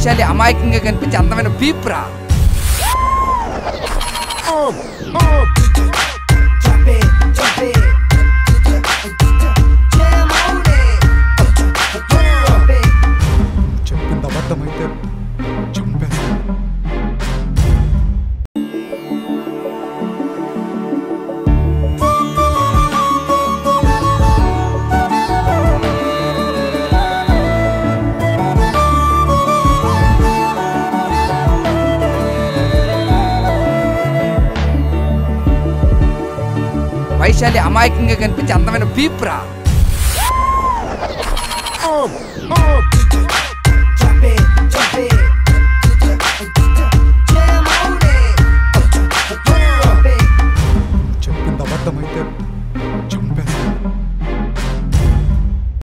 వైశాలి అమాయకంగా కనిపించి అందమైన పీప్రా చెప్పింది అబద్ధమైతే చంపేస్తా వైశాలి అమాయకంగా కనిపించి అందమైన పీప్రా చెప్పింది అబద్ధమైతే